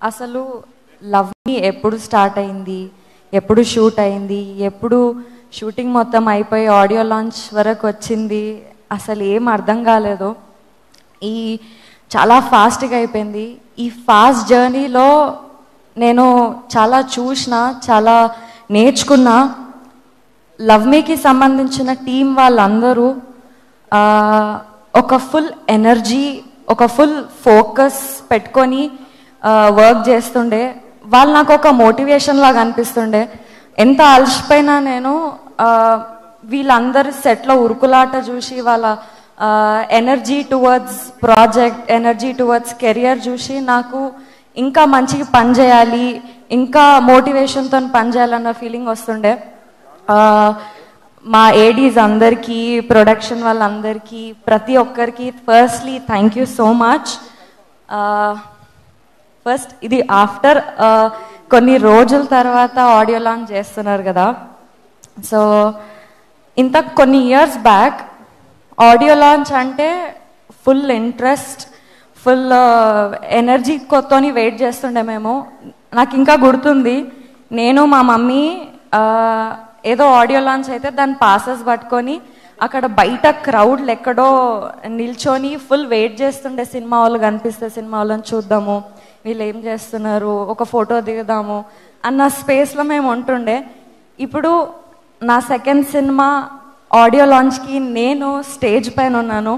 అసలు లవ్ మీ ఎప్పుడు స్టార్ట్ అయింది ఎప్పుడు షూట్ అయింది ఎప్పుడు షూటింగ్ మొత్తం అయిపోయి ఆడియో లాంచ్ వరకు వచ్చింది అసలు ఏం అర్థం కాలేదు ఈ చాలా ఫాస్ట్గా అయిపోయింది ఈ ఫాస్ట్ జర్నీలో నేను చాలా చూసిన చాలా నేర్చుకున్నా లవ్ మీకి సంబంధించిన టీం వాళ్ళందరూ ఆ, ఒక ఫుల్ ఎనర్జీ ఒక ఫుల్ ఫోకస్ పెట్టుకొని వర్క్ చేస్తుండే వాళ్ళు నాకు ఒక మోటివేషన్ లాగా అనిపిస్తుండే ఎంత అలసిపోయినా నేను ఆ, వీళ్ళందరి సెట్లో ఉరుకులాట చూసి వాళ్ళ energy towards project energy towards career చూసి నాకు ఇంకా మంచిగా పని చేయాలి ఇంకా మోటివేషన్తో పని చేయాలన్న ఫీలింగ్ వస్తుండే ఆ, మా ఏడీస్ అందరికీ ప్రొడక్షన్ వాళ్ళందరికీ ప్రతి ఒక్కరికి firstly thank you so much first ఇది ఆఫ్టర్ కొన్ని రోజుల తర్వాత ఆడియో లాంచ్ చేస్తున్నారు కదా సో ఇంత కొన్ని ఇయర్స్ బ్యాక్ ఆడియో లాంచ్ అంటే ఫుల్ ఇంట్రెస్ట్ ఫుల్ ఎనర్జీ కొత్తని వెయిట్ చేస్తుండే మేము నాకు ఇంకా గుర్తుంది నేను మా మమ్మీ ఆ, ఏదో ఆడియో లాంచ్ అయితే దాని పాసెస్ పట్టుకొని అక్కడ బయట క్రౌడ్లు ఎక్కడో నిల్చొని ఫుల్ వెయిట్ చేస్తుండే సినిమా వాళ్ళు కనిపిస్తే సినిమా వాళ్ళని చూద్దాము వీళ్ళు ఏం చేస్తున్నారు ఒక ఫోటో దిగుదాము అన్న స్పేస్లో మేము ఉంటుండే ఇప్పుడు నా సెకండ్ సినిమా ఆడియో లాంచ్కి నేను స్టేజ్ పైన ఉన్నాను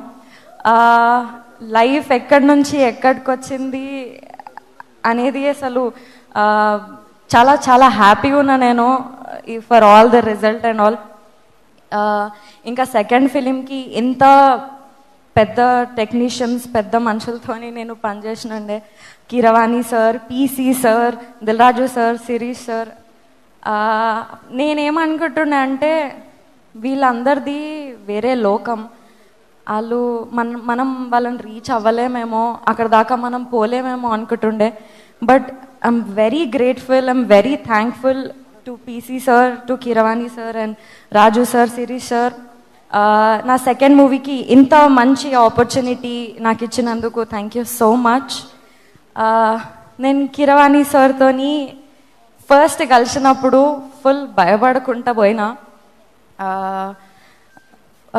లైఫ్ ఎక్కడి నుంచి ఎక్కడికి వచ్చింది అనేది అసలు ఆ, చాలా చాలా హ్యాపీగా ఉన్నా నేను for all the result and all ఇంకా సెకండ్ ఫిలింకి ఇంత పెద్ద టెక్నీషియన్స్ పెద్ద మనుషులతోని నేను పనిచేసినండే Keeravani sir PC sir Dil Raju sir Sirish sir నేనేమనుకుంటున్నా అంటే వీళ్ళందరిది వేరే లోకం వాళ్ళు మన మనం వాళ్ళని రీచ్ అవ్వలేమేమో అక్కడ దాకా మనం పోలేమేమో అనుకుంటుండే but I'm very grateful I'm very thankful to PC sir to Keeravani sir and Raju sir Sirish sir నా సెకండ్ మూవీకి ఇంత మంచి ఆపర్చునిటీ నాకు ఇచ్చినందుకు థ్యాంక్ యూ సో మచ్ నేను కిరవాణి సార్తోని ఫస్ట్ కలిసినప్పుడు ఫుల్ భయపడకుండా పోయినా ఆ, ఆ,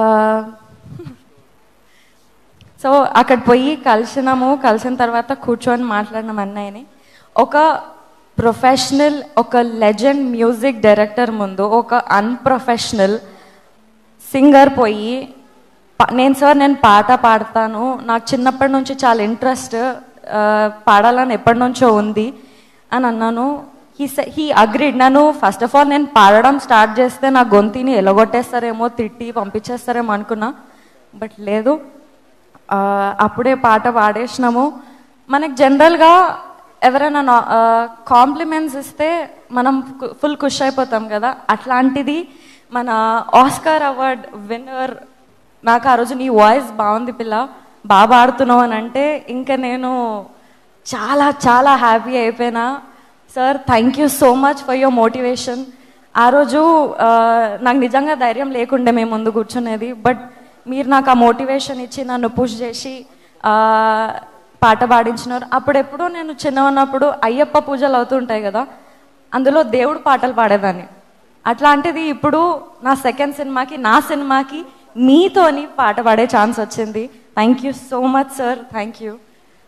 సో అక్కడ పోయి కలిసినాము కలిసిన తర్వాత కూర్చొని మాట్లాడినాం అన్నయ్యని ఒక ప్రొఫెషనల్ ఒక లెజెండ్ మ్యూజిక్ డైరెక్టర్ ముందు ఒక అన్ప్రొఫెషనల్ సింగర్ పోయి ప- నేను సార్ నేను పాట పాడతాను నాకు చిన్నప్పటి నుంచి చాలా ఇంట్రెస్ట్ పాడాలని ఎప్పటి నుంచో ఉంది అని అన్నాను హీ హీ అగ్రీడ్ నన్ను ఫస్ట్ ఆఫ్ ఆల్ నేను పాడడం స్టార్ట్ చేస్తే నా గొంతిని ఎలగొట్టేస్తారేమో తిట్టి పంపించేస్తారేమో అనుకున్నా బట్ లేదు ఆ, అప్పుడే పాట పాడేసినాము మనకి జనరల్గా ఎవరైనా కాంప్లిమెంట్స్ ఇస్తే మనం ఫుల్ ఖుష్ అయిపోతాం కదా అట్లాంటిది మన ఆస్కార్ అవార్డ్ విన్నర్ నాకు ఆ రోజు నీ వాయిస్ బాగుంది పిల్ల బాగా పాడుతున్నావు అని అంటే ఇంకా నేను చాలా చాలా హ్యాపీ అయిపోయినా sir thank you so much for your motivation ఆ రోజు ఆ, నాకు నిజంగా ధైర్యం లేకుండే మేము ముందు కూర్చునేది బట్ మీరు నాకు ఆ మోటివేషన్ ఇచ్చి నన్ను పుష్ చేసి ఆ, పాట పాడించినారు అప్పుడెప్పుడు నేను చిన్న ఉన్నప్పుడు అయ్యప్ప పూజలు అవుతుంటాయి కదా అందులో దేవుడు పాటలు పాడేదాన్ని అట్లాంటిది ఇప్పుడు నా సెకండ్ సినిమాకి నా సినిమాకి మీతోని పాట పాడే ఛాన్స్ వచ్చింది thank you so much sir thank you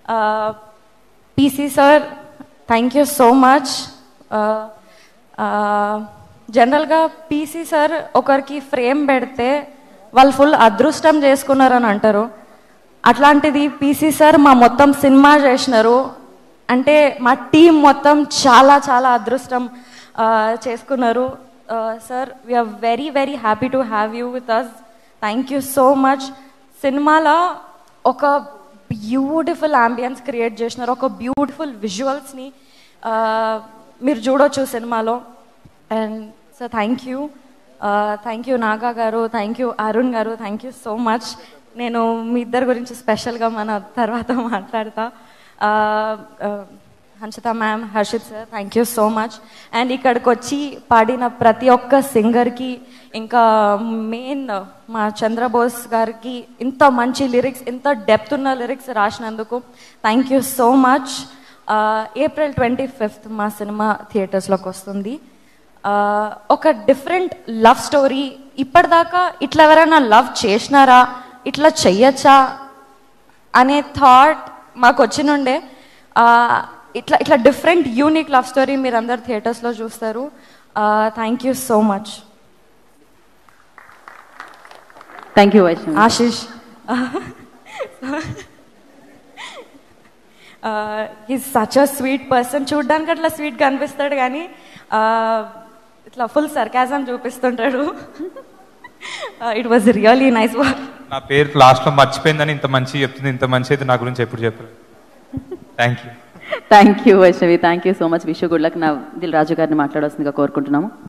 PC sir thank you so much జనరల్గా పీసీ సార్ ఒకరికి ఫ్రేమ్ పెడితే వాళ్ళు ఫుల్ అదృష్టం చేసుకున్నారని అంటారు అట్లాంటిది పీసీ సార్ మా మొత్తం సినిమా చేసినారు అంటే మా టీం మొత్తం చాలా చాలా అదృష్టం ఆ, చేసుకున్నారు sir we're very very happy to have you with us thank you so much సినిమాలో ఒక బ్యూటిఫుల్ అంబియన్స్ క్రియేట్ చేసినారు ఒక బ్యూటిఫుల్ విజువల్స్ని మీరు చూడొచ్చు సినిమాలో and sir thank you thank you Naga garu thank you Arun గారు థ్యాంక్ యూ సో మచ్ నేను మీ ఇద్దరి గురించి స్పెషల్గా మన తర్వాత మాట్లాడతా Uh, uh, Hanshitha ma'am Harshith sir thank you so much and ఇక్కడికి వచ్చి పాడిన ప్రతి ఒక్క సింగర్కి ఇంకా మెయిన్ మా చంద్రబోస్ గారికి ఇంత మంచి లిరిక్స్ ఇంత డెప్త్ ఉన్న లిరిక్స్ రాసినందుకు thank you so much April twenty fifth మా సినిమా థియేటర్స్లోకి వస్తుంది ఆ, ఒక డిఫరెంట్ లవ్ స్టోరీ ఇప్పటిదాకా ఇట్లా ఎవరైనా లవ్ చేసినారా ఇట్లా చెయ్యొచ్చా అనే థాట్ మాకు వచ్చినుండే ఆ, ఇట్లా ఇట్లా డిఫరెంట్ యూనిక్ లవ్ స్టోరీ మీరు అందరు థియేటర్స్లో చూస్తారు thank you so much thank you Vaishnavi Ashish is such a sweet person చూడ్డానికి అట్లా స్వీట్ కనిపిస్తాడు కానీ uh, ఇట్లా ఫుల్ సర్కాజం చూపిస్తుంటాడు it was really nice work నా పేరు లాస్ట్లో మర్చిపోయిందని ఇంత మంచి చెప్తుంది ఇంత మంచి అయితే నా గురించి ఎప్పుడు చెప్పరు thank you thank you Vaishnavi thank you so much wish good luck నా దిల్ రాజు గారిని మాట్లాడాల్సిందిగా కోరుకుంటున్నాము